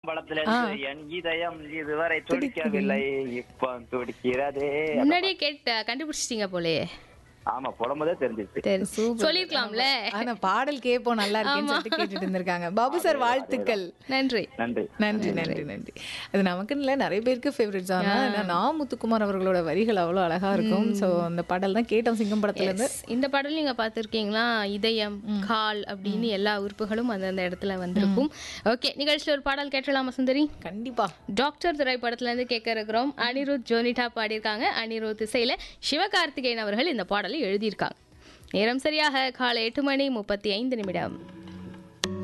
படத்துல இருந்து என் இதயம் இதுவரை துடிக்கவில்லை இப்போ துடிக்கிறதே முன்னாடியே கேட்ட கண்டுபிடிச்சிட்டீங்க போலே ஆமா போடும்போதே தெரிஞ்சிச்சு சரி சொல்லிருக்கலாம்ல ஆனா பாடல் கேட்போம் நல்லா இருக்குன்னு சொல்லிட்டு கேட்டுட்டு இருந்திருக்காங்க பாபு சார் வாழ்த்துக்கள் நன்றி நன்றி நன்றி நன்றி நன்றி அது நமக்குன்னு இல்ல நிறைய பேருக்கு ஃபேவரட்ஸ் ஆனா நான் முத்துக்குமார் அவர்களோட வரிகள் அவ்வளவு அழகா இருக்கும் சோ அந்த பாடல் தான் கேட்டோம் சிங்கம் படத்துல இருந்து Yes. இந்த படம் நீங்க பார்த்திருக்கீங்களா இதயம் கால் அப்படின்னு எல்லா உறுப்புகளும் அந்தந்த இடத்துல வந்திருக்கும் ஓகே நிகழ்ச்சியில் ஒரு பாடல் கேட்டலாமா சுந்தரி கண்டிப்பா டாக்டர் திரைப்படத்துல இருந்து கேட்க இருக்கிறோம் அனிருத் ஜோனிட்டா பாடியிருக்காங்க அனிருத் இசையில சிவகார்த்திகேயன் அவர்கள் இந்த பாடலை எழுதியிருக்காங்க நேரம் சரியாக காலை எட்டு மணி முப்பத்தி ஐந்து நிமிடம்